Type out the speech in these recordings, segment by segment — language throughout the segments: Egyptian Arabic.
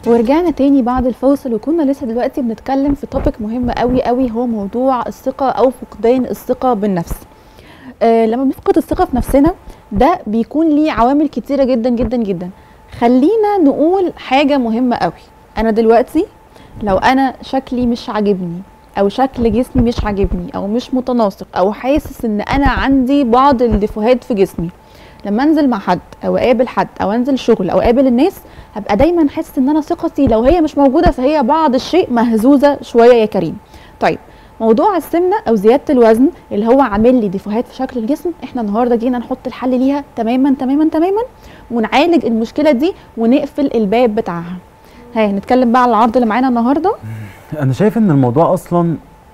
ورجعنا تاني بعد الفاصل وكنا لسه دلوقتي بنتكلم في توبيك مهم قوي قوي هو موضوع الثقة أو فقدان الثقة بالنفس آه لما بنفقد الثقة في نفسنا ده بيكون ليه عوامل كتيرة جدا جدا جدا خلينا نقول حاجة مهمة قوي أنا دلوقتي لو أنا شكلي مش عاجبني أو شكل جسمي مش عاجبني أو مش متناسق أو حاسس إن أنا عندي بعض الديفوهات في جسمي لما انزل مع حد او اقابل حد او انزل شغل او اقابل الناس هبقى دايما حاسس ان انا ثقتي لو هي مش موجوده فهي بعض الشيء مهزوزه شويه يا كريم طيب موضوع السمنه او زياده الوزن اللي هو عامل لي ديفوهات في شكل الجسم احنا النهارده جينا نحط الحل ليها تماما تماما تماما ونعالج المشكله دي ونقفل الباب بتاعها هاي نتكلم بقى على العرض اللي معانا النهارده انا شايف ان الموضوع اصلا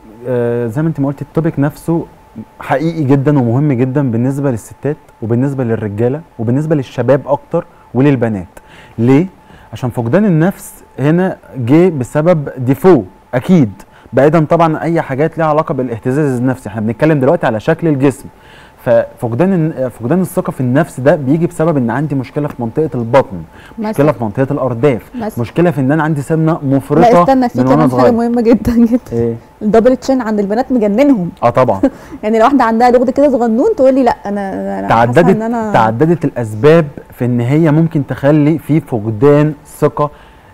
آه، زي ما انت ما قلتي التوبيك نفسه حقيقي جدا ومهم جدا بالنسبه للستات وبالنسبه للرجاله وبالنسبه للشباب اكتر وللبنات ليه عشان فقدان النفس هنا جه بسبب ديفو اكيد بعيدا طبعا عن اي حاجات ليها علاقه بالاهتزاز النفسي احنا بنتكلم دلوقتي على شكل الجسم ففقدان الن- فقدان الثقه في النفس ده بيجي بسبب ان عندي مشكله في منطقه البطن مشكله مثلا في منطقه الارداف مثلا مشكله في ان انا عندي سمنه لا مفرطه استنى في من وانا كمان حاجه صغير مهمه جدا جدا ايه الدبل تشين عند البنات مجننهم اه طبعا يعني لو واحده عندها لغد كده صغنون تقول لي لا انا انا حاسة تعددت ان انا تعددت الاسباب في ان هي ممكن تخلي في فقدان ثقه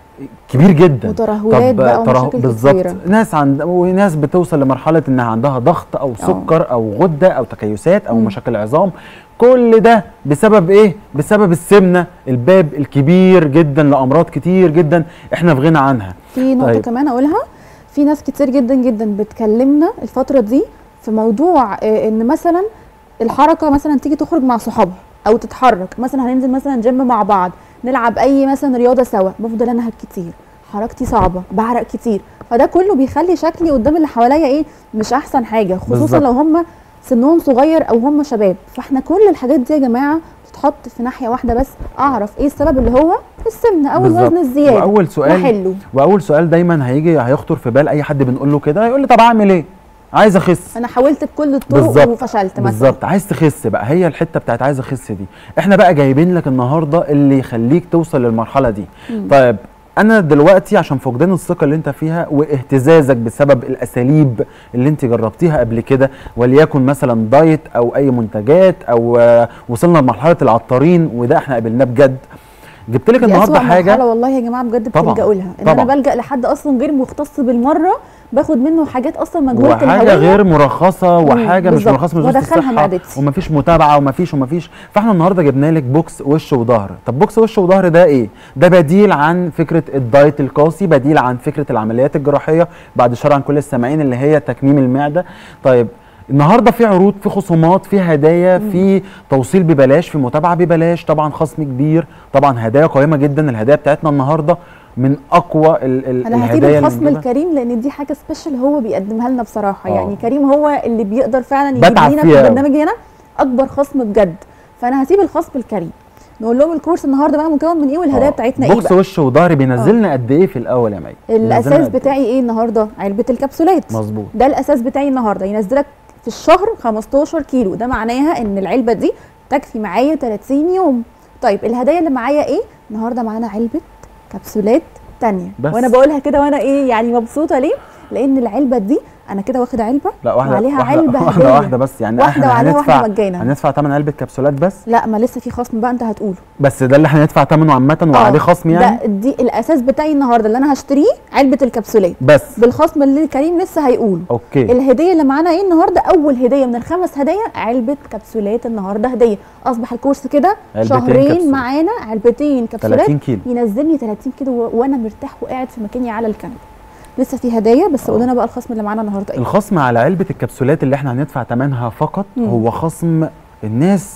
كبير جدا وترهلات بقى تره- ومشاكل بالظبط كتيرة. ناس عند وناس بتوصل لمرحله انها عندها ضغط او سكر او غده او تكيسات او مم. مشاكل عظام كل ده بسبب ايه بسبب السمنه الباب الكبير جدا لامراض كتير جدا احنا في غنى عنها في نقطة طيب. كمان أقولها في ناس كتير جدا جدا بتكلمنا الفترة دي في موضوع آه، إن مثلا الحركة مثلا تيجي تخرج مع صحابها أو تتحرك مثلا هننزل مثلا جيم مع بعض نلعب أي مثلا رياضة سوا بفضل أنهك كتير حركتي صعبة بعرق كتير فده كله بيخلي شكلي قدام اللي حواليا إيه مش أحسن حاجة خصوصا بالظبط. لو هم سنهم صغير أو هم شباب فاحنا كل الحاجات دي يا جماعة بتتحط في ناحية واحدة بس أعرف إيه السبب اللي هو السمنة أو بالظبط. الوزن الزيادة واول سؤال وحله واول سؤال دايما هيجي هيخطر في بال اي حد بنقول له كده هيقول لي طب اعمل ايه عايز اخس انا حاولت بكل الطرق بالظبط. وفشلت مثلا بالظبط عايز تخس بقى هي الحته بتاعت عايز اخس دي احنا بقى جايبين لك النهارده اللي يخليك توصل للمرحله دي مم. طيب انا دلوقتي عشان فقدان الثقه اللي انت فيها واهتزازك بسبب الاساليب اللي انت جربتيها قبل كده وليكن مثلا دايت او اي منتجات او آه، وصلنا لمرحله العطارين وده احنا قابلناه بجد جبت لك دي النهارده أسوأ حاجه مرحلة والله يا جماعه بجد طبعاً، بتلجأوا لها ان طبعاً. انا بلجأ لحد اصلا غير مختص بالمره باخد منه حاجات اصلا مجهوله وحاجه الهويه غير مرخصه وحاجه مش بالظبط. مرخصه من وزاره وأدخلها الصحه معدتي. ومفيش متابعه ومفيش ومفيش فاحنا النهارده جبنا لك بوكس وش وظهر طب بوكس وش وظهر ده ايه ده بديل عن فكره الدايت القاسي بديل عن فكره العمليات الجراحيه بعد الشر عن كل السامعين اللي هي تكميم المعده طيب النهارده في عروض في خصومات في هدايا في توصيل ببلاش في متابعه ببلاش طبعا خصم كبير طبعا هدايا قيمه جدا الهدايا بتاعتنا النهارده من اقوى ال ال انا هجيب الهدايا اللي الخصم بنجيبها. الكريم لان دي حاجه سبيشال هو بيقدمها لنا بصراحه آه. يعني كريم هو اللي بيقدر فعلا يجيب بتعب لنا فيها في أوي. البرنامج هنا اكبر خصم بجد فانا هسيب الخصم الكريم نقول لهم الكورس النهارده بقى مكون من ايه والهدايا آه. بتاعتنا ايه بوكس بقى وش وظهر بينزلنا قد ايه في الاول يا مي بينزلنا الاساس قد إيه؟ بتاعي ايه النهارده علبه الكبسولات مظبوط ده الاساس بتاعي النهارده ينزلك في الشهر 15 كيلو ده معناها ان العلبه دي تكفي معايا 30 يوم طيب الهدايا اللي معايا ايه النهارده معانا علبه كبسولات تانية بس. وانا بقولها كده وانا ايه يعني مبسوطه ليه لان العلبه دي انا كده واخده علبه لا واحده وعليها واحده علبة واحده, هدية. واحده بس يعني واحده احنا وعليها هندفع واحده مجانا هندفع ثمن علبه كبسولات بس لا ما لسه في خصم بقى انت هتقوله بس ده اللي احنا هندفع ثمنه عامه وعليه آه، خصم يعني ده دي الاساس بتاعي النهارده اللي انا هشتريه علبه الكبسولات بس بالخصم اللي كريم لسه هيقوله اوكي الهديه اللي معانا ايه النهارده اول هديه من الخمس هدايا علبه كبسولات النهارده هديه اصبح الكورس كده علبتين شهرين كبسولة. معانا علبتين كبسولات 30 كيلو ينزلني 30 كيلو و- وانا مرتاح وقاعد في مكاني على الكنبه لسه في هدايا بس آه. قول لنا بقى الخصم اللي معانا النهارده ايه الخصم على علبه الكبسولات اللي احنا هندفع ثمنها فقط مم. هو خصم الناس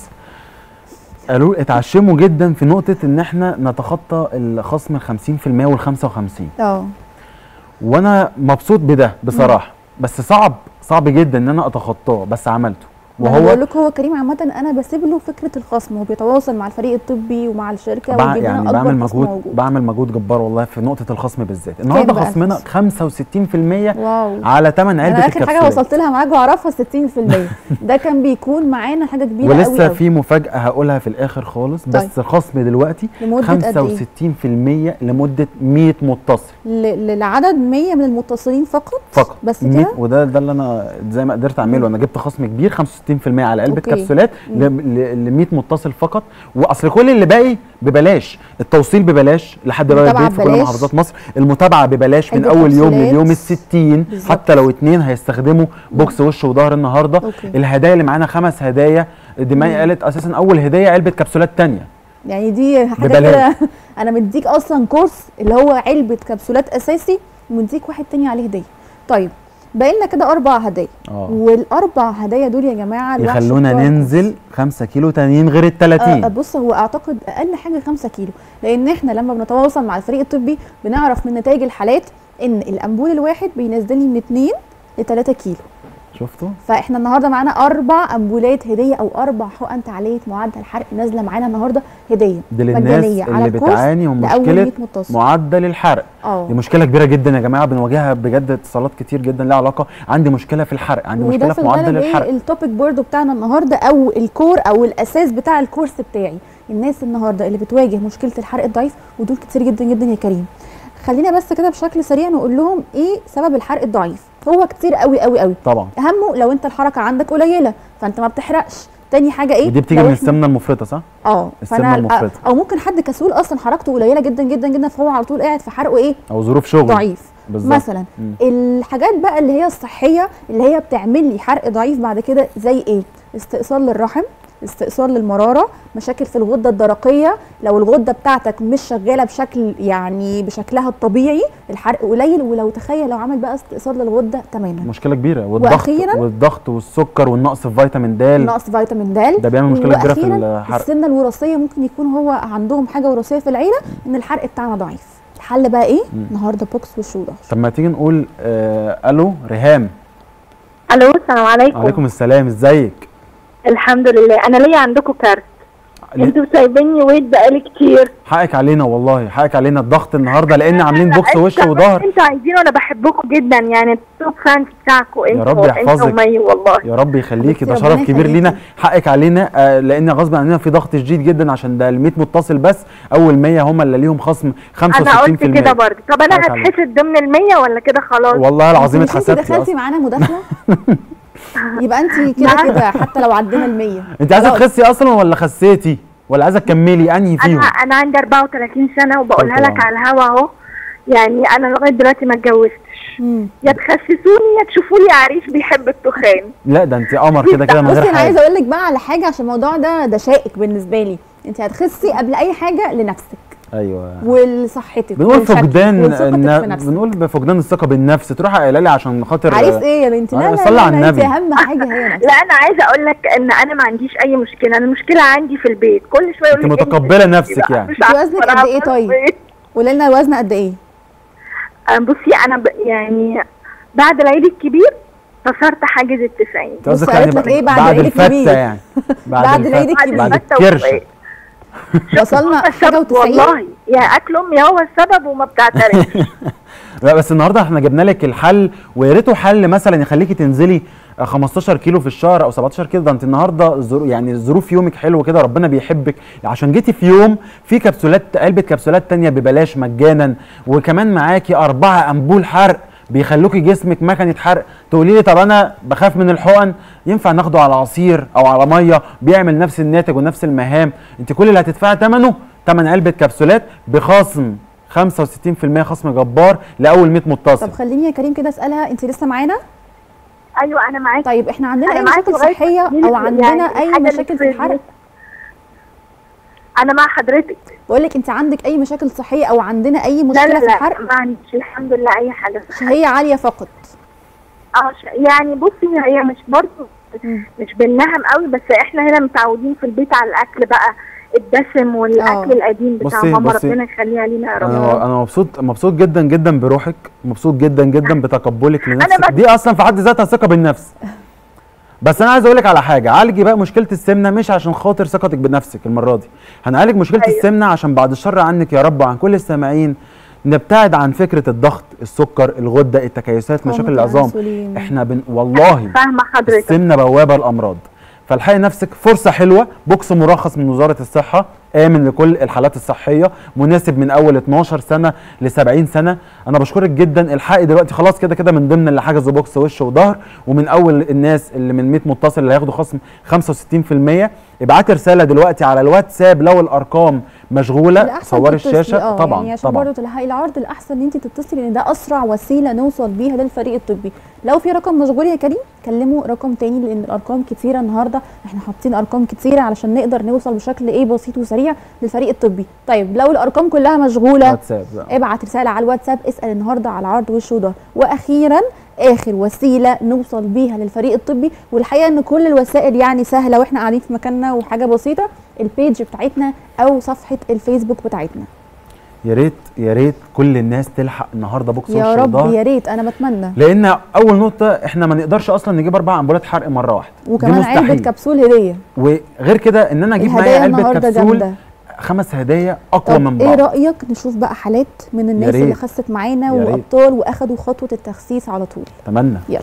قالوا اتعشموا جدا في نقطه ان احنا نتخطى الخصم ال 50% وال 55 اه وانا مبسوط بده بصراحه بس صعب صعب جدا ان انا اتخطاه بس عملته وهو وهو بقول لك هو كريم عامه انا بسيب له فكره الخصم هو بيتواصل مع الفريق الطبي ومع الشركه بع- ويجيب لنا يعني اكبر بعمل خصم مجهود موجود بعمل مجهود جبار والله في نقطه الخصم بالذات النهارده بقى خصمنا الخصم؟ 65% واو على ثمن علبه انا اخر حاجه الكبسولات وصلت لها معاك واعرفها 60% ده كان بيكون معانا حاجه كبيره قوي ولسه قوي. في مفاجاه هقولها في الاخر خالص بس خصم دلوقتي لمده قد ايه 65% لمده 100 متصل ل- للعدد 100 من المتصلين فقط فقط بس 100 كده وده ده اللي انا زي ما قدرت اعمله انا جبت خصم كبير 65% على علبه أوكي. كبسولات ل ل- ل 100 متصل فقط واصل كل اللي باقي ببلاش التوصيل ببلاش لحد باب المتابعة البيت في كل ببلاش. محافظات مصر المتابعه ببلاش من علبة اول يوم كبسولات. لليوم ال 60 بالظبط. حتى لو اتنين هيستخدموا بوكس وش وظهر النهارده أوكي. الهدايا اللي معانا خمس هدايا دماء مم. قالت اساسا اول هديه علبه كبسولات تانية يعني دي حاجه ببلاش. كده انا مديك اصلا كورس اللي هو علبه كبسولات اساسي ومديك واحد تاني عليه هديه طيب باقي لنا كده اربع هدايا اه والاربع هدايا دول يا جماعه الوحش يخلونا بتوع ننزل 5 كيلو تانيين غير ال آه 30 بص هو اعتقد اقل حاجه 5 كيلو لان احنا لما بنتواصل مع الفريق الطبي بنعرف من نتائج الحالات ان الامبول الواحد بينزل لي من 2 ل 3 كيلو شفتوا فاحنا النهارده معانا اربع امبولات هديه او اربع حقن تعليه معدل الحرق نازله معانا النهارده هديه دي للناس مجانيه على اللي الكورس بتعاني من لاول مشكله 100 متصل معدل الحرق اه دي مشكله كبيره جدا يا جماعه بنواجهها بجد اتصالات كتير جدا لها علاقه عندي مشكله في الحرق عندي وده مشكله في في معدل الغالب ايه الحرق التوبيك بوردو بتاعنا النهارده او الكور او الاساس بتاع الكورس بتاعي الناس النهارده اللي بتواجه مشكله الحرق الضعيف ودول كتير جدا جدا يا كريم خلينا بس كده بشكل سريع نقول لهم ايه سبب الحرق الضعيف هو كتير قوي قوي قوي طبعا اهمه لو انت الحركه عندك قليله فانت ما بتحرقش تاني حاجه ايه ودي بتيجي لو من إحنا- السمنه المفرطه صح اه السمنة فانا المفرطة. او ممكن حد كسول اصلا حركته قليله جدا جدا جدا فهو على طول قاعد في حرقه ايه او ظروف شغل ضعيف بالظبط مثلا مم. الحاجات بقى اللي هي الصحيه اللي هي بتعمل لي حرق ضعيف بعد كده زي ايه استئصال للرحم استئصال للمراره مشاكل في الغده الدرقيه لو الغده بتاعتك مش شغاله بشكل يعني بشكلها الطبيعي الحرق قليل ولو تخيل لو عمل بقى استئصال للغده تماما مشكله كبيره والضغط وأخيراً- والضغط والسكر والنقص في فيتامين د نقص فيتامين د ده بيعمل مشكله كبيره في وأخيراً الحرق السمنه الوراثيه ممكن يكون هو عندهم حاجه وراثيه في العيله ان الحرق بتاعنا ضعيف الحل بقى ايه مم. النهارده بوكس وشوده طب ما تيجي نقول آه الو ريهام الو السلام عليكم عليكم السلام ازيك الحمد لله انا ليا عندكم كارت انتوا سايبيني ويت بقالي كتير حقك علينا والله حقك علينا الضغط النهارده لان عاملين بوكس وش انت- وظهر انتوا عايزين وانا بحبكم جدا يعني التوب فانز بتاعكم انتوا رب يحفظك. انتوا ومي والله يا رب يخليكي ده ربنا شرف كبير يخليكي. لينا حقك علينا آه لان غصب عننا في ضغط شديد جدا عشان ده ال 100 متصل بس اول 100 هم اللي ليهم خصم 65% انا قلت كده برضه طب انا حقك عليك. هتحسد ضمن المية ولا كده خلاص والله العظيم انت اتحسبتي دخلتي اصلا معانا مداخله يبقى انت كده نعم. كده حتى لو عدينا ال 100 انت عايزه خلاص. تخسي اصلا ولا خسيتي ولا عايزه تكملي انهي فيهم انا انا عندي 34 سنه وبقولها طبعا. لك على الهوا اهو يعني انا لغايه دلوقتي ما اتجوزتش مم. يا تخسسوني يا تشوفوا لي عريس بيحب التخان لا ده انت قمر كده كده من بصي غير انا عايزه حاجه اقول لك بقى على حاجه عشان الموضوع ده ده شائك بالنسبه لي انت هتخسي قبل اي حاجه لنفسك ايوه ولصحتك بنقول ولشكلك فقدان ولثقتك في الن- نفسك. بنقول بفقدان الثقه بالنفس تروح قايله لي عشان خاطر عريس ايه يا بنتي لا آه، لا صلي لا, على لا انت النبي. اهم حاجه هي نفسك لا انا عايزه اقول لك ان انا ما عنديش اي مشكله انا المشكله عندي في البيت كل شويه يقول انت لي متقبلة إنت نفسك بقى يعني. مش انت عارفة وزنك أنا قد ايه عارفة طيب؟ إيه. قولي لنا الوزن قد ايه آه، بصي انا ب... يعني بعد العيد الكبير كسرت حاجز التسعين انت قصدك بص يعني قالت لك بعد- إيه بعد بعد العيد الفته الكبير؟ يعني بعد العيد الفته- الكبير. بعد الفتة الكرشه وإيه. وصلنا هو حاجه السبب و90 والله يا اكل امي هو السبب وما بتعترفش لا بس النهارده احنا جبنا لك الحل ويا ريته حل مثلا يخليكي تنزلي آه، 15 كيلو في الشهر او 17 كيلو ده انت النهارده الظرو- يعني ظروف يومك حلو كده ربنا بيحبك عشان جيتي في يوم في كبسولات علبه كبسولات تانية ببلاش مجانا وكمان معاكي اربعه امبول حرق بيخلوكي جسمك مكنه حرق تقولي لي طب انا بخاف من الحقن ينفع ناخده على عصير او على ميه بيعمل نفس الناتج ونفس المهام انت كل اللي هتدفعي ثمنه ثمن علبه كبسولات بخصم 65% خصم جبار لاول 100 متصل طب خليني يا كريم كده اسالها انت لسه معانا ايوه انا معاكي طيب احنا عندنا أنا اي معاكي مشاكل لغاية صحيه مين- او عندنا يعني اي الحاجة اللي مشاكل في الحرق انا مع حضرتك بقول لك انت عندك اي مشاكل صحيه او عندنا اي لا مشكله لا في لا الحرق ما عنديش الحمد لله اي حاجه شهيه عاليه فقط اه ش- يعني بصي هي مش برضه مم. مش بالنهم قوي بس احنا هنا متعودين في البيت على الاكل بقى الدسم والاكل آه. القديم بتاع بصي- ماما بصي. ربنا يخليها لينا يا رب انا انا مبسوط مبسوط جدا جدا بروحك مبسوط جدا جدا بتقبلك أنا لنفسك بس- دي اصلا في حد ذاتها ثقه بالنفس بس انا عايز اقول لك على حاجه عالجي بقى مشكله السمنه مش عشان خاطر ثقتك بنفسك المره دي هنعالج مشكله أيوة. السمنه عشان بعد الشر عنك يا رب وعن كل السامعين نبتعد عن فكره الضغط السكر الغده التكيسات مشاكل قامة العظام الأنسولين. احنا بن... والله فاهمه حضرتك السمنه بوابه الامراض فالحقي نفسك فرصه حلوه بوكس مرخص من وزاره الصحه امن لكل الحالات الصحيه مناسب من اول 12 سنه ل 70 سنه انا بشكرك جدا الحقي دلوقتي خلاص كده كده من ضمن اللي حجزوا بوكس وش وظهر ومن اول الناس اللي من 100 متصل اللي هياخدوا خصم 65% ابعتي رساله دلوقتي على الواتساب لو الارقام مشغوله الأحسن صوري تتصلي، الشاشه اه طبعا يعني عشان طبعا برضه تلحقي العرض الاحسن ان انت تتصلي لان ده اسرع وسيله نوصل بيها للفريق الطبي لو في رقم مشغول يا كريم كلموا رقم تاني لان الارقام كتيره النهارده احنا حاطين ارقام كتيره علشان نقدر نوصل بشكل ايه بسيط وسريع للفريق الطبي طيب لو الارقام كلها مشغوله واتساب بقى. ابعت رساله على الواتساب اسال النهارده على عرض وش وظهر واخيرا اخر وسيله نوصل بيها للفريق الطبي والحقيقه ان كل الوسائل يعني سهله واحنا قاعدين في مكاننا وحاجه بسيطه البيج بتاعتنا او صفحه الفيسبوك بتاعتنا يا ريت يا ريت كل الناس تلحق النهارده بوكس يا وش رب وظهر يا ريت انا بتمنى لان اول نقطه احنا ما نقدرش اصلا نجيب اربع امبولات حرق مره واحده وكمان دي علبه مستحيل كبسول هديه وغير كده ان انا اجيب معايا الهدايا علبه النهارده كبسول جامده خمس هدايا اقوى طب من ايه بعض رايك نشوف بقى حالات من الناس ريت. اللي خست معانا يا ريت. وابطال واخدوا خطوه التخسيس على طول اتمنى يلا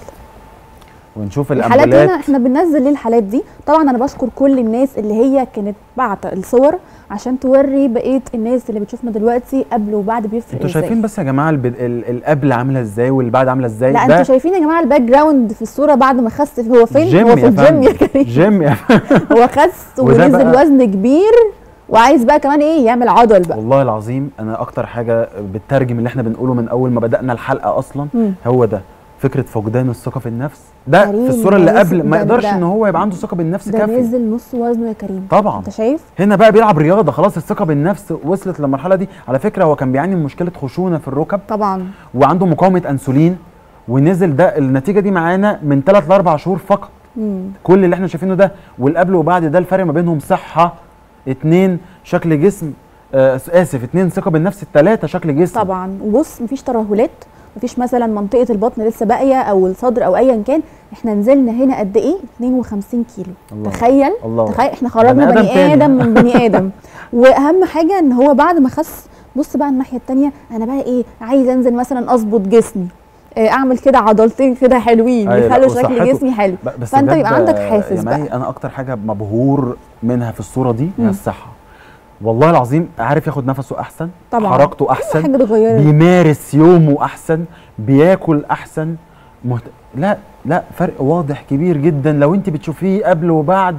ونشوف الحالات الامبولات هنا احنا بننزل ليه الحالات دي طبعا انا بشكر كل الناس اللي هي كانت بعت الصور عشان توري بقيه الناس اللي بتشوفنا دلوقتي قبل وبعد بيفرق انتوا ازاي شايفين بس يا جماعه البد... ال... القبل عامله ازاي والبعد عامله ازاي لا ده انتوا شايفين يا جماعه الباك جراوند في الصوره بعد ما خس هو فين جيم هو في يا الجيم فندم. يا كريم جيم يا هو خس وده ونزل بقى- وزن كبير وعايز بقى كمان ايه يعمل عضل بقى والله العظيم انا اكتر حاجه بتترجم اللي احنا بنقوله من اول ما بدانا الحلقه اصلا مم. هو ده فكره فقدان الثقه في النفس ده كريم، في الصوره اللي ده قبل لسه- ما ده- يقدرش ده- ان هو يبقى عنده ثقه بالنفس ده كافيه نزل نص وزنه يا كريم طبعا انت شايف هنا بقى بيلعب رياضه خلاص الثقه بالنفس وصلت للمرحله دي على فكره هو كان بيعاني من مشكله خشونه في الركب طبعا وعنده مقاومه انسولين ونزل ده النتيجه دي معانا من 3 ل 4 شهور فقط مم. كل اللي احنا شايفينه ده والقبل وبعد ده الفرق ما بينهم صحه اتنين شكل جسم آه اسف اتنين ثقه بالنفس التلاته شكل جسم طبعا وبص مفيش ترهلات مفيش مثلا منطقه البطن لسه باقيه او الصدر او ايا كان احنا نزلنا هنا قد ايه 52 كيلو الله. تخيل الله تخيل احنا خرجنا بني آدم بني تاني. ادم من بني ادم واهم حاجه ان هو بعد ما خس بص بقى الناحيه التانية انا بقى ايه عايز انزل مثلا اظبط جسمي آه، اعمل كده عضلتين كده حلوين أيوة، لا، يخلوا شكل وصحته. جسمي حلو ب- بس فانت بجد، يبقى عندك آه، حافز يا بقى مي انا اكتر حاجه مبهور منها في الصوره دي مم. هي الصحه والله العظيم عارف ياخد نفسه احسن طبعا حركته كل احسن حاجه اتغيرت بيمارس يومه احسن بياكل احسن مهت... لا لا فرق واضح كبير جدا لو انت بتشوفيه قبل وبعد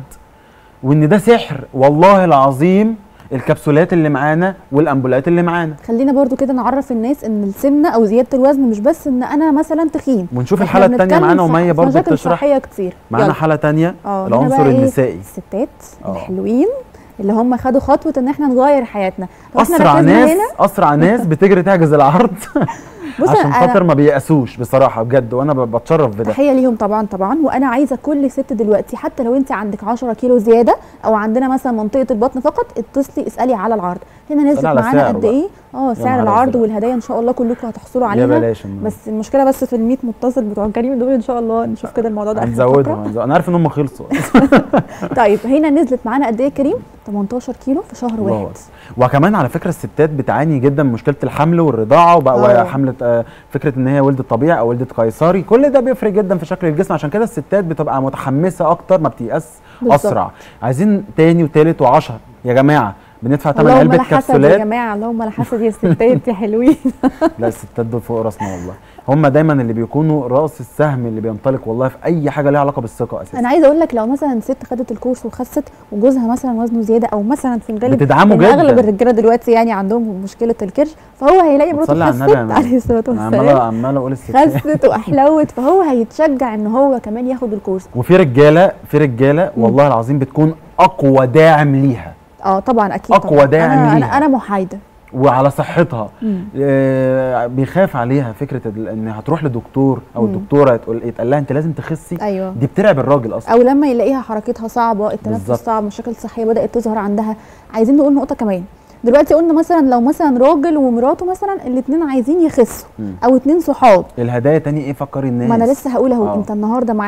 وان ده سحر والله العظيم الكبسولات اللي معانا والامبولات اللي معانا خلينا برضو كده نعرف الناس ان السمنه او زياده الوزن مش بس ان انا مثلا تخين ونشوف إحنا الحاله الثانيه بنتكلم معانا في- ومية في برضه مشاكل بتشرح صحيه كتير معانا يلا. حاله تانية اه هنا العنصر بقى إيه؟ النسائي الستات اه. الحلوين اللي هم خدوا خطوه ان احنا نغير حياتنا لو احنا اسرع ركزنا ناس هنا اسرع ناس بتجري تحجز العرض بص عشان أنا- خاطر ما بييأسوش بصراحه بجد وانا ب- بتشرف بده تحيه ليهم طبعا طبعا وانا عايزه كل ست دلوقتي حتى لو انت عندك 10 كيلو زياده او عندنا مثلا منطقه البطن فقط اتصلي اسالي على العرض هنا نزلت على معانا سعره قد بقى. ايه اه سعر نهار العرض أزرق. والهدايا ان شاء الله كلكم هتحصلوا يا عليها بلاش النهاردة. بس المشكله بس في ال 100 متصل بتوع كريم دول ان شاء الله نشوف كده الموضوع ده آخر هنزودهم الفقرة. هنزود. انا عارف ان هم خلصوا طيب هنا نزلت معانا قد ايه يا كريم 18 كيلو في شهر الله واحد أكبر. وكمان على فكره الستات بتعاني جدا من مشكله الحمل والرضاعه وبقى اه. حمله آه، فكره ان هي ولدت طبيعي او ولدت قيصري كل ده بيفرق جدا في شكل الجسم عشان كده الستات بتبقى متحمسه اكتر ما بتيأس بالظبط. اسرع عايزين تاني وتالت وعشر يا جماعه بندفع ثمن اللهم علبه لا حسد يا كبسولات جماعه اللهم لا حسد يا ستات يا حلوين لا الستات دول فوق راسنا والله هم دايما اللي بيكونوا راس السهم اللي بينطلق والله في اي حاجه ليها علاقه بالثقه اساسا انا عايزه اقول لك لو مثلا ست خدت الكورس وخست وجوزها مثلا وزنه زياده او مثلا في الغالب بتدعمه لأن اغلب جدا الرجاله دلوقتي يعني عندهم مشكله الكرش فهو هيلاقي ما مراته تصلي على خست النبي يا مان. عليه الصلاه انا عمال والسلام عمال اقول الستات خست واحلوت فهو هيتشجع ان هو كمان ياخد الكورس وفي رجاله في رجاله والله العظيم بتكون اقوى داعم ليها اه طبعا اكيد أقوى طبعاً. داعم انا انا, ليها. أنا محايده وعلى صحتها مم. آه، بيخاف عليها فكره ال- ان هتروح لدكتور او مم. الدكتوره تقول يتقال لها انت لازم تخسي ايوه دي بترعب الراجل اصلا او لما يلاقيها حركتها صعبه التنفس بالظبط. صعب مشاكل صحيه بدات تظهر عندها عايزين نقول نقطه كمان دلوقتي قلنا مثلا لو مثلا راجل ومراته مثلا الاثنين عايزين يخسوا مم. او اتنين صحاب الهدايا تاني ايه فكري الناس ما انا لسه هقول اهو آه. انت النهارده معاك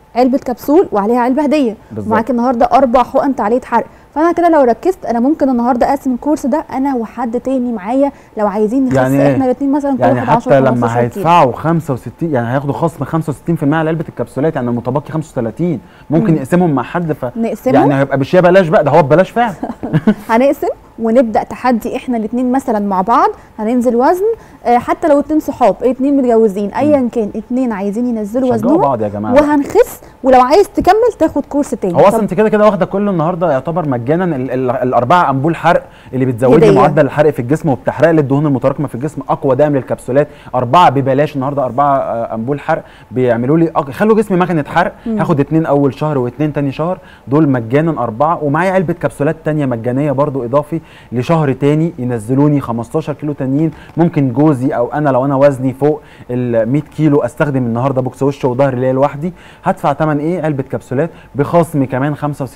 علبه كبسول وعليها علبه هديه بالظبط. ومعاك النهارده اربع حقن تعليق حرق فانا كده لو ركزت انا ممكن النهارده اقسم الكورس ده انا وحد تاني معايا لو عايزين نخس يعني إيه؟ احنا الاثنين مثلا كل يعني واحد 10 حتى لما 15 كيلو. هيدفعوا 65 يعني هياخدوا خصم 65% على علبه الكبسولات يعني المتبقي 35 ممكن مم. يقسمهم مع حد ف نقسمه يعني هيبقى بشيء بلاش بقى ده هو ببلاش فعلا هنقسم ونبدا تحدي احنا الاثنين مثلا مع بعض هننزل وزن آه، حتى لو اتنين صحاب اتنين متجوزين ايا كان اتنين عايزين ينزلوا شجعوا وزنهم بعض يا جماعه وهنخس ولو عايز تكمل تاخد كورس تاني هو اصلا طب انت كده كده واخده كله النهارده يعتبر مجانا ال- ال- الاربعه امبول حرق اللي بتزود لي هدية. معدل الحرق في الجسم وبتحرق لي الدهون المتراكمه في الجسم اقوى داعم للكبسولات اربعه ببلاش النهارده اربعه آه، امبول حرق بيعملوا لي أق... خلوا جسمي مكنه حرق مم. هاخد اتنين اول شهر واتنين تاني شهر دول مجانا اربعه ومعايا علبه كبسولات تانية مجانيه برضو اضافي لشهر تاني ينزلوني 15 كيلو تانيين ممكن جوزي او انا لو انا وزني فوق ال 100 كيلو استخدم النهارده بوكس وش وظهر ليا لوحدي هدفع ثمن ايه علبه كبسولات بخصم كمان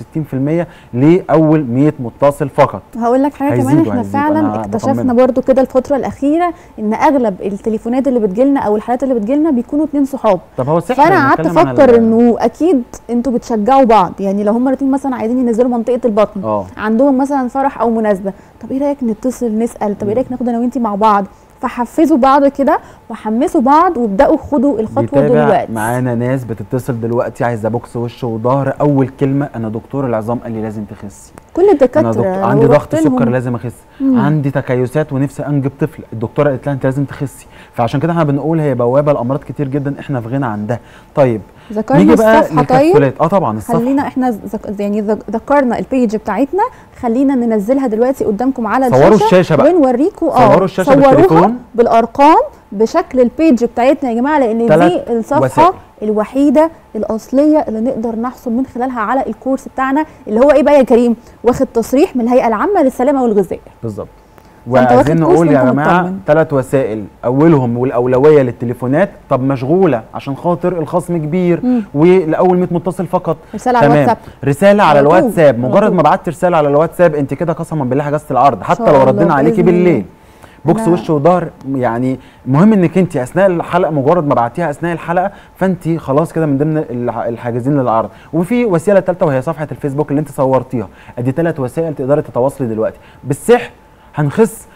65% لاول 100 متصل فقط هقول لك حاجه كمان هيزيدوا- احنا هيزيدوا، فعلا أنا اكتشفنا بطمنك. برضو كده الفتره الاخيره ان اغلب التليفونات اللي بتجيلنا او الحالات اللي بتجيلنا بيكونوا اتنين صحاب طب هو سحر فانا قعدت بنتكلم عن افكر ال- انه اكيد انتوا بتشجعوا بعض يعني لو هما الاتنين مثلا عايزين ينزلوا منطقه البطن اه عندهم مثلا فرح او مناسبه طب ايه رايك نتصل نسال طب ايه رايك ناخد انا وانتي مع بعض فحفزوا بعض كده وحمسوا بعض وابداوا خدوا الخطوه بيتابع دلوقتي معانا ناس بتتصل دلوقتي عايزه بوكس وش وظهر اول كلمه انا دكتور العظام قال لي لازم تخسي كل انا الدكاتره دكتور لو عندي رحت ضغط لهم- سكر لازم اخس مم. عندي تكيسات ونفسي انجب طفل الدكتوره قالت لها انت لازم تخسي فعشان كده احنا بنقول هي بوابه لامراض كتير جدا احنا في غنى عن ده طيب ذكرنا نيجي بقى الصفحه طيب للكبسولات اه طبعا الصفحه خلينا احنا ذك... يعني ذك- ذكرنا البيج بتاعتنا خلينا ننزلها دلوقتي قدامكم على صوروا الشاشه الشاشه بقى ونوريكم اه صوروا الشاشة صوروها بالتليفون. بالارقام بشكل البيج بتاعتنا يا جماعه لان تلات دي الصفحه وسائل. الوحيده الاصليه اللي نقدر نحصل من خلالها على الكورس بتاعنا اللي هو ايه بقى يا كريم واخد تصريح من الهيئه العامه للسلامه والغذاء بالظبط فأنت واخد وعايزين كورس نقول يا وأنت جماعه مطمن. ثلاث وسائل اولهم والاولويه للتليفونات طب مشغوله عشان خاطر الخصم كبير مم. ولاول 100 متصل فقط رساله على تمام الواتساب رساله على على طول. الواتساب على مجرد طول. ما بعت رساله على الواتساب انت كده قسما بالله حجزت العرض حتى شاء لو الله ردينا عليكي بإذن الله. بالليل بوكس أنا- وش وظهر يعني مهم انك انت اثناء الحلقه مجرد ما بعتيها اثناء الحلقه فانت خلاص كده من ضمن الح- الحاجزين للعرض وفي وسيله ثالثه وهي صفحه الفيسبوك اللي انت صورتيها ادي ثلاث وسائل تقدري تتواصلي دلوقتي بالسحر هنخس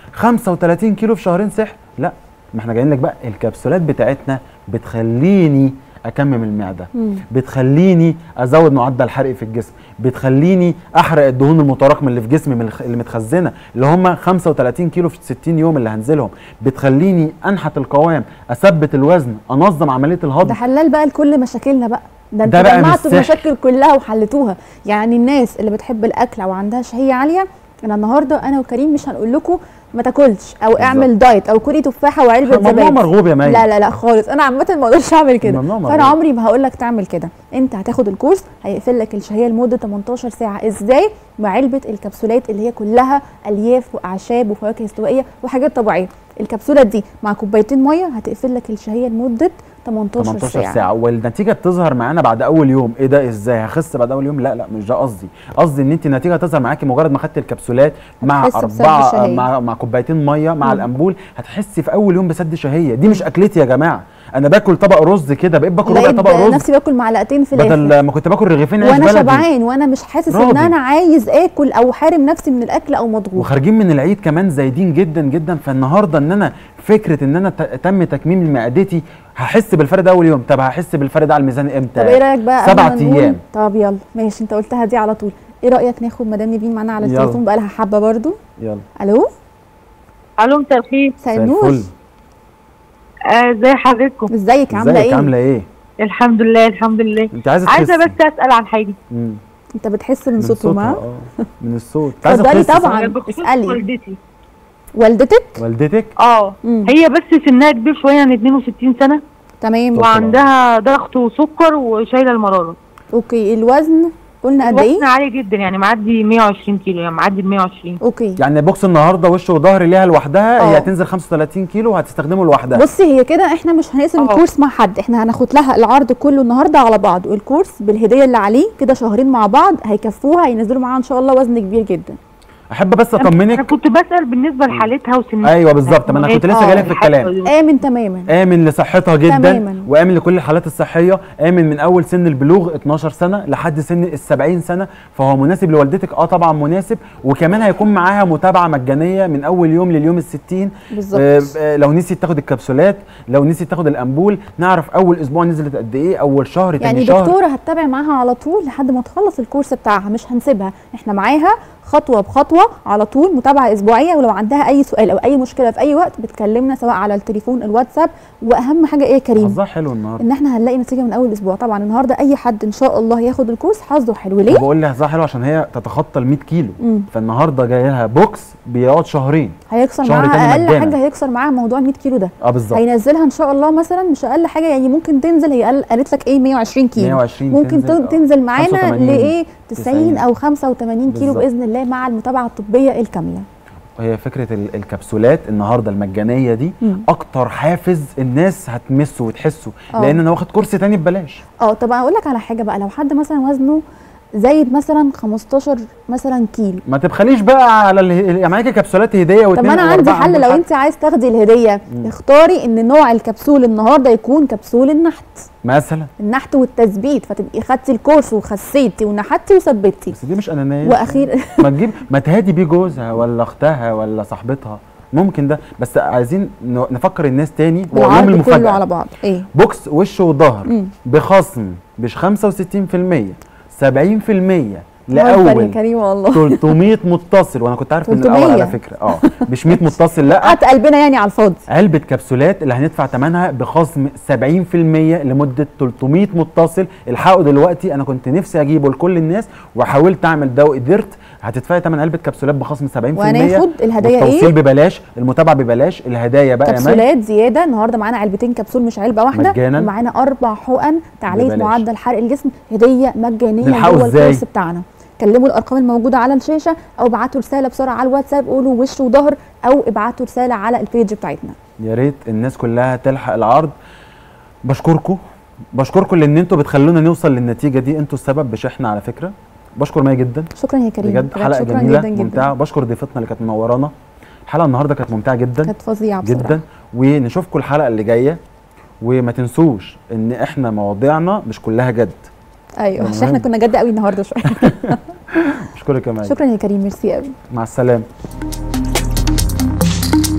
35 كيلو في شهرين سحر لا ما احنا جايين لك بقى الكبسولات بتاعتنا بتخليني اكمم المعده مم. بتخليني ازود معدل الحرق في الجسم بتخليني احرق الدهون المتراكمه اللي في جسمي من الخ- اللي متخزنه اللي هم 35 كيلو في 60 يوم اللي هنزلهم بتخليني انحت القوام اثبت الوزن انظم عمليه الهضم ده حلال بقى لكل مشاكلنا بقى ده ده انتوا بقى مش جمعتوا سحر. المشاكل كلها وحلتوها يعني الناس اللي بتحب الاكل او عندها شهيه عاليه انا النهارده انا وكريم مش هنقول لكم ما تاكلش او بالظبط. اعمل دايت او كلي تفاحه وعلبه ممنوع زبادي مرغوب يا مي لا لا لا خالص انا عامه ما اقدرش اعمل كده ممنوع فانا مرغوب. عمري ما هقول لك تعمل كده انت هتاخد الكورس هيقفل لك الشهيه لمده 18 ساعه ازاي بعلبه الكبسولات اللي هي كلها الياف واعشاب وفواكه استوائيه وحاجات طبيعيه الكبسوله دي مع كوبايتين ميه هتقفل لك الشهيه لمده 18, 18 ساعه, ساعة والنتيجة بتظهر معانا بعد أول يوم، إيه ده إزاي؟ هخس بعد أول يوم؟ لا لا مش ده قصدي، قصدي إن أنت النتيجة تظهر معاكي مجرد ما خدت الكبسولات مع هتحس بسد أربعة شهية. مع مع كوبايتين مية مع مم. الأنبول هتحسي في أول يوم بسد شهية، دي مش أكلتي يا جماعة، أنا باكل طبق رز كده بقيت باكل ربع لقيت طبق رز نفسي باكل معلقتين في الاخر بدل ما كنت باكل رغيفين عيش وانا بلدي شبعان وانا مش حاسس ان راضي. انا عايز اكل او حارم نفسي من الاكل او مضغوط وخارجين من العيد كمان زايدين جدا جدا فالنهارده ان انا فكره ان انا ت- تم تكميم معدتي هحس بالفرق ده اول يوم طب هحس بالفرق ده على الميزان امتى طب ايه رايك بقى قبل سبعة ما نقول- أيام. طب يلا ماشي انت قلتها دي على طول ايه رايك ناخد مدام نيفين معانا على يلا. التليفون بقى لها حبه برضو يلا الو الو مساء الخير مساء زي النور الفل آه، ازي حضرتكم ازيك عامله ازيك ايه عامله ايه الحمد لله الحمد لله انت عايزه عايزه تخسي. بس اسال عن حاجه مم. انت بتحس من من صوتهم صوتها ها اه من الصوت انت عايزة اتفضلي تخسي، صح؟ طبعاً. بخصوص اسألي. والدتي والدتك والدتك اه مم. هي بس سنها كبير شويه يعني 62 سنه تمام طب. وعندها ضغط وسكر وشايله المراره اوكي الوزن قلنا قد ايه وزن عالي جدا يعني معدي 120 كيلو يعني معدي ب 120 اوكي يعني بوكس النهارده وش وظهر ليها لوحدها اه. هي هتنزل 35 كيلو وهتستخدمه لوحدها بصي هي كده احنا مش هنقسم اه. الكورس مع حد احنا هناخد لها العرض كله النهارده على بعض والكورس بالهديه اللي عليه كده شهرين مع بعض هيكفوها هينزلوا معاها ان شاء الله وزن كبير جدا احب بس انا اطمنك كنت بسال بالنسبه لحالتها وسنها ايوه بالظبط ما انا كنت لسه آه، جايلك في الكلام الحالة- امن تماما امن لصحتها جدا تماماً. وامن لكل الحالات الصحيه امن من اول سن البلوغ 12 سنه لحد سن ال 70 سنه فهو مناسب لوالدتك اه طبعا مناسب وكمان هيكون معاها متابعه مجانيه من اول يوم لليوم ال 60 بالظبط. آه، آه، لو نسيت تاخد الكبسولات لو نسيت تاخد الامبول نعرف اول اسبوع نزلت قد ايه اول شهر يعني تاني شهر دكتوره هتتابع معاها على طول لحد ما تخلص الكورس بتاعها مش هنسيبها احنا معاها خطوه بخطوه على طول متابعه اسبوعيه ولو عندها اي سؤال او اي مشكله في اي وقت بتكلمنا سواء على التليفون الواتساب واهم حاجه ايه يا كريم حظها حلو النهارده ان احنا هنلاقي نتيجه من اول اسبوع طبعا النهارده اي حد ان شاء الله ياخد الكورس حظه حلو ليه بقول لي حظها حلو عشان هي تتخطى ال 100 كيلو مم. فالنهارده جاي لها بوكس بيقعد شهرين هيكسر شهر معاها تاني اقل مجانا. حاجه هيكسر معاها موضوع ال 100 كيلو ده اه بالظبط هينزلها ان شاء الله مثلا مش اقل حاجه يعني ممكن تنزل هي قال- قالت لك ايه 120 كيلو 120 ممكن تنزل، تنزل, آه. تنزل معانا 85 لايه 90 90 او 85 كيلو بالظبط. باذن الله مع المتابعه الطبيه الكامله هي فكره ال- الكبسولات النهارده المجانيه دي مم. اكتر حافز الناس هتمسه وتحسه آه. لان انا واخد كورس تاني ببلاش اه طب اقول لك على حاجه بقى لو حد مثلا وزنه زايد مثلا 15 مثلا كيلو ما تبخليش بقى على اله... معاكي كبسولات هديه طب واتنين ما انا عندي وأربعة حل عندك لو حل. انت عايز تاخدي الهديه اختاري ان نوع الكبسول النهارده يكون كبسول النحت مثلا النحت والتثبيت فتبقي خدتي الكورس وخسيتي ونحتي وثبتي بس دي مش انانيه واخير ما تجيب ما تهادي بيه جوزها ولا اختها ولا صاحبتها ممكن ده بس عايزين ن- نفكر الناس تاني وأقول لهم العرض كله المفاجاه على بعض ايه بوكس وش وظهر مم. بخصم مش 65% 70% أكبر يا لاول كريم والله 300 متصل وانا كنت عارف من الاول 300. على فكره اه مش 100 متصل لا قعدت قلبنا يعني على الفاضي علبه كبسولات اللي هندفع ثمنها بخصم 70% لمده 300 متصل الحقوا دلوقتي انا كنت نفسي اجيبه لكل الناس وحاولت اعمل ده وقدرت هتدفعي ثمن علبه كبسولات بخصم 70% وهناخد الهدايا والتوصيل ايه ببلاش المتابعه ببلاش الهدايا بقى يا مي كبسولات زياده النهارده معانا علبتين كبسول مش علبه واحده مجاناً. ومعانا اربع حقن تعليق ببلاش. معدل حرق الجسم هديه مجانيه نلحقه جوه إزاي؟ الكورس بتاعنا كلموا الارقام الموجوده على الشاشه او ابعتوا رساله بسرعه على الواتساب قولوا وش وظهر او ابعتوا رساله على البيج بتاعتنا يا ريت الناس كلها تلحق العرض بشكركم بشكركم لان انتوا بتخلونا نوصل للنتيجه دي انتوا السبب مش احنا على فكره بشكر مي جدا شكرا يا كريم بجد حلقه شكرا جميله جدا جدا ممتعه بشكر ضيفتنا اللي كانت منورانا الحلقه النهارده كانت ممتعه جدا كانت فظيعه بصراحه جدا ونشوفكم الحلقه اللي جايه وما تنسوش ان احنا مواضيعنا مش كلها جد ايوه عشان تمام. احنا كنا جد قوي النهارده شويه اشكرك يا مي شكرا يا كريم ميرسي قوي مع السلامه